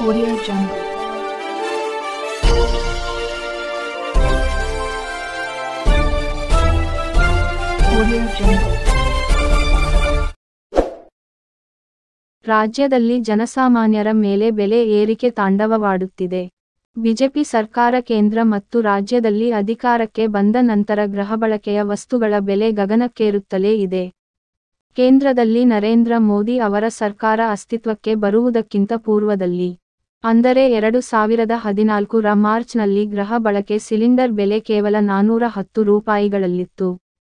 Audio Jungle. Audio Jungle. ರಾಜ್ಯದಲ್ಲಿ ಜನಸಾಮಾನ್ಯರ ಮೇಲೆ ಬೆಲೆ ಏರಿಕೆ ತಾಂಡವವಾಡುತ್ತಿದೆ ಬಿಜೆಪಿ ಸರ್ಕಾರ ಕೇಂದ್ರ ಮತ್ತು ರಾಜ್ಯದಲ್ಲಿ ಅಧಿಕಾರಕ್ಕೆ ಬಂದ ನಂತರ ಗೃಹಬಳಕೆಯ ವಸ್ತುಗಳ ಬೆಲೆ ಗಗನಕ್ಕೇರುತ್ತಲೇ ಇದೆ ಕೇಂದ್ರದಲ್ಲಿ ನರೇಂದ್ರ ಮೋದಿ ಅವರ ಸರ್ಕಾರ ಅಸ್ತಿತ್ವಕ್ಕೆ ಬರುವುದಕ್ಕಿಂತ ಪೂರ್ವದಲ್ಲಿ ಅಂದರೆ ಎರಡು ಸಾವಿರದ ಹದಿನಾಲ್ಕು ರ ಮಾರ್ಚ್ನಲ್ಲಿ ಗೃಹ ಬಳಕೆ ಸಿಲಿಂಡರ್ ಬೆಲೆ ಕೇವಲ ನಾನೂರ ಹತ್ತು ರೂಪಾಯಿಗಳಲ್ಲಿತ್ತು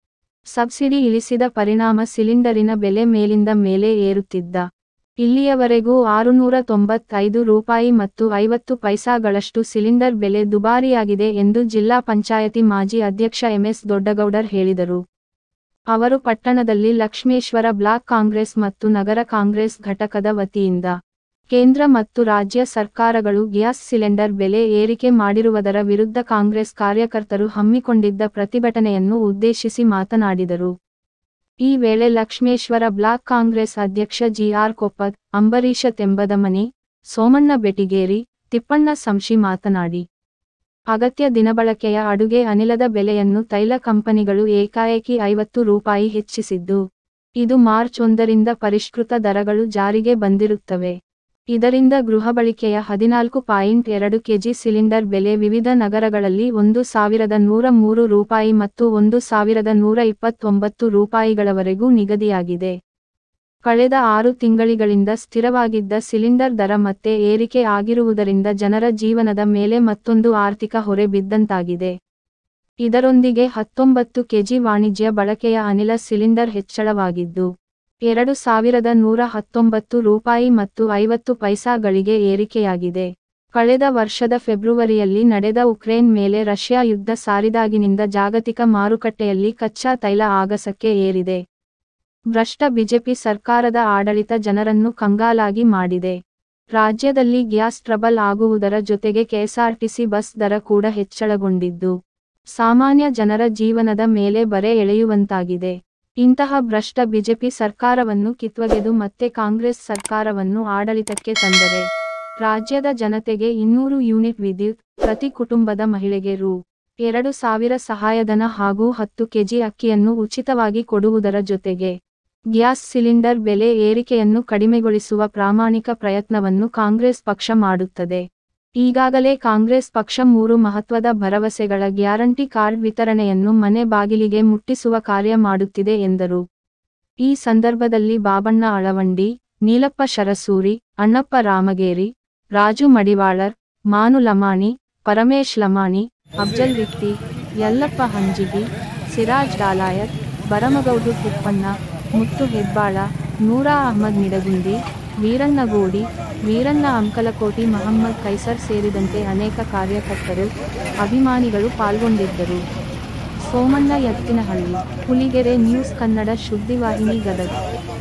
ಸಬ್ಸಿಡಿ ಇಳಿಸಿದ ಪರಿಣಾಮ ಸಿಲಿಂಡರಿನ ಬೆಲೆ ಮೇಲಿಂದ ಮೇಲೆ ಏರುತ್ತಿದ್ದ ಇಲ್ಲಿಯವರೆಗೂ ಆರುನೂರ ತೊಂಬತ್ತೈದು ರೂಪಾಯಿ ಮತ್ತು ಐವತ್ತು ಪೈಸಾಗಳಷ್ಟು ಸಿಲಿಂಡರ್ ಬೆಲೆ ದುಬಾರಿಯಾಗಿದೆ ಎಂದು ಜಿಲ್ಲಾ ಪಂಚಾಯತಿ ಮಾಜಿ ಅಧ್ಯಕ್ಷ ಎಂಎಸ್ ದೊಡ್ಡಗೌಡರ್ ಹೇಳಿದರು ಅವರು ಪಟ್ಟಣದಲ್ಲಿ ಲಕ್ಷ್ಮೇಶ್ವರ ಬ್ಲಾಕ್ ಕಾಂಗ್ರೆಸ್ ಮತ್ತು ನಗರ ಕಾಂಗ್ರೆಸ್ ಘಟಕದ ವತಿಯಿಂದ ಕೇಂದ್ರ ಮತ್ತು ರಾಜ್ಯ ಸರ್ಕಾರಗಳು ಗ್ಯಾಸ್ ಸಿಲಿಂಡರ್ ಬೆಲೆ ಏರಿಕೆ ಮಾಡಿರುವುದರ ವಿರುದ್ಧ ಕಾಂಗ್ರೆಸ್ ಕಾರ್ಯಕರ್ತರು ಹಮ್ಮಿಕೊಂಡಿದ್ದ ಪ್ರತಿಭಟನೆಯನ್ನು ಉದ್ದೇಶಿಸಿ ಮಾತನಾಡಿದರು ಈ ವೇಳೆ ಲಕ್ಷ್ಮೇಶ್ವರ ಬ್ಲಾಕ್ ಕಾಂಗ್ರೆಸ್ ಅಧ್ಯಕ್ಷ ಜಿಆರ್ ಕೊಪ್ಪದ್ ಅಂಬರೀಶ ತೆಂಬದಮನಿ ಸೋಮಣ್ಣ ಬೆಟಿಗೇರಿ ತಿಪ್ಪಣ್ಣ ಸಂಶಿ ಮಾತನಾಡಿ ಅಗತ್ಯ ದಿನಬಳಕೆಯ ಅಡುಗೆ ಅನಿಲದ ಬೆಲೆಯನ್ನು ತೈಲ ಕಂಪನಿಗಳು ಏಕಾಏಕಿ ಐವತ್ತು ರೂಪಾಯಿ ಹೆಚ್ಚಿಸಿದ್ದು ಇದು ಮಾರ್ಚ್ ಒಂದರಿಂದ ಪರಿಷ್ಕೃತ ದರಗಳು ಜಾರಿಗೆ ಬಂದಿರುತ್ತವೆ ಇದರಿಂದ ಗೃಹಬಳಿಕೆಯ ಹದಿನಾಲ್ಕು ಪಾಯಿಂಟ್ ಎರಡು ಕೆಜಿ ಸಿಲಿಂಡರ್ ಬೆಲೆ ವಿವಿಧ ನಗರಗಳಲ್ಲಿ ಒಂದು ಸಾವಿರದ ನೂರ ಮೂರು ರೂಪಾಯಿ ಮತ್ತು ಒಂದು ಸಾವಿರದ ನೂರ ಇಪ್ಪತ್ತೊಂಬತ್ತು ರೂಪಾಯಿಗಳವರೆಗೂ ನಿಗದಿಯಾಗಿದೆ ಕಳೆದ ಆರು ತಿಂಗಳಿಗಳಿಂದ ಸ್ಥಿರವಾಗಿದ್ದ ಸಿಲಿಂಡರ್ ದರ ಮತ್ತೆ ಏರಿಕೆ ಆಗಿರುವುದರಿಂದ ಜನರ ಜೀವನದ ಮೇಲೆ ಮತ್ತೊಂದು ಆರ್ಥಿಕ ಹೊರೆ ಬಿದ್ದಂತಾಗಿದೆ ಇದರೊಂದಿಗೆ ಹತ್ತೊಂಬತ್ತು ಕೆಜಿ ವಾಣಿಜ್ಯ ಬಳಕೆಯ ಅನಿಲ ಸಿಲಿಂಡರ್ ಹೆಚ್ಚಳವಾಗಿದ್ದು ಎರಡು ಸಾವಿರದ ನೂರ ಹತ್ತೊಂಬತ್ತು ರೂಪಾಯಿ ಮತ್ತು ಐವತ್ತು ಪೈಸಾಗಳಿಗೆ ಏರಿಕೆಯಾಗಿದೆ ಕಳೆದ ವರ್ಷದ ಫೆಬ್ರುವರಿಯಲ್ಲಿ ನಡೆದ ಉಕ್ರೇನ್ ಮೇಲೆ ರಷ್ಯಾ ಯುದ್ಧ ಸಾರಿದಾಗಿನಿಂದ ಜಾಗತಿಕ ಮಾರುಕಟ್ಟೆಯಲ್ಲಿ ಕಚ್ಚಾ ತೈಲ ಆಗಸಕ್ಕೆ ಏರಿದೆ ಭ್ರಷ್ಟ ಬಿಜೆಪಿ ಸರ್ಕಾರದ ಆಡಳಿತ ಜನರನ್ನು ಕಂಗಾಲಾಗಿ ಮಾಡಿದೆ ರಾಜ್ಯದಲ್ಲಿ ಗ್ಯಾಸ್ ಟ್ರಬಲ್ ಆಗುವುದರ ಜೊತೆಗೆ ಕೆಎಸ್ಆರ್ಟಿಸಿ ಬಸ್ ದರ ಕೂಡ ಹೆಚ್ಚಳಗೊಂಡಿದ್ದು ಸಾಮಾನ್ಯ ಜನರ ಜೀವನದ ಮೇಲೆ ಬರೆ ಎಳೆಯುವಂತಾಗಿದೆ ಇಂತಹ ಭ್ರಷ್ಟ ಬಿಜೆಪಿ ಸರ್ಕಾರವನ್ನು ಕಿತ್ವಗೆದು ಮತ್ತೆ ಕಾಂಗ್ರೆಸ್ ಸರ್ಕಾರವನ್ನು ಆಡಳಿತಕ್ಕೆ ತಂದರೆ ರಾಜ್ಯದ ಜನತೆಗೆ ಇನ್ನೂರು ಯೂನಿಟ್ ವಿದ್ಯುತ್ ಪ್ರತಿ ಕುಟುಂಬದ ಮಹಿಳೆಗೆ ರು ಎರಡು ಸಾವಿರ ಸಹಾಯಧನ ಹಾಗೂ ಹತ್ತು ಕೆಜಿ ಅಕ್ಕಿಯನ್ನು ಉಚಿತವಾಗಿ ಕೊಡುವುದರ ಜೊತೆಗೆ ಗ್ಯಾಸ್ ಸಿಲಿಂಡರ್ ಬೆಲೆ ಏರಿಕೆಯನ್ನು ಕಡಿಮೆಗೊಳಿಸುವ ಪ್ರಾಮಾಣಿಕ ಪ್ರಯತ್ನವನ್ನು ಕಾಂಗ್ರೆಸ್ ಪಕ್ಷ ಮಾಡುತ್ತದೆ ಈಗಾಗಲೇ ಕಾಂಗ್ರೆಸ್ ಪಕ್ಷ ಮೂರು ಮಹತ್ವದ ಭರವಸೆಗಳ ಗ್ಯಾರಂಟಿ ಕಾರ್ಡ್ ವಿತರಣೆಯನ್ನು ಮನೆ ಬಾಗಿಲಿಗೆ ಮುಟ್ಟಿಸುವ ಕಾರ್ಯ ಮಾಡುತ್ತಿದೆ ಎಂದರು ಈ ಸಂದರ್ಭದಲ್ಲಿ ಬಾಬಣ್ಣ ಅಳವಂಡಿ ನೀಲಪ್ಪ ಶರಸೂರಿ ಅಣ್ಣಪ್ಪ ರಾಮಗೇರಿ ರಾಜು ಮಡಿವಾಳರ್ ಮಾನು ಲಮಾಣಿ ಪರಮೇಶ್ ಲಮಾಣಿ ಅಫ್ಜಲ್ ವಿಕ್ತಿ ಯಲ್ಲಪ್ಪ ಹಂಜಿಗಿ ಸಿರಾಜ್ ಡಾಲಾಯತ್ ಬರಮಗೌಡು ತಿಪ್ಪಣ್ಣ ಮುತ್ತು ಹೆಬ್ಬಾಳ ನೂರಾ ಅಹಮದ್ ನಿಡಗುಂದಿ ವೀರಣ್ಣಗೋಡಿ ವೀರಣ್ಣ ಅಂಕಲಕೋಟಿ ಮಹಮ್ಮದ್ ಕೈಸರ್ ಸೇರಿದಂತೆ ಅನೇಕ ಕಾರ್ಯಕರ್ತರು ಅಭಿಮಾನಿಗಳು ಪಾಲ್ಗೊಂಡಿದ್ದರು ಸೋಮಣ್ಣ ಎತ್ತಿನಹಳ್ಳಿ ಹುಲಿಗೆರೆ ನ್ಯೂಸ್ ಕನ್ನಡ ಸುದ್ದಿವಾಹಿನಿ ಗದಗ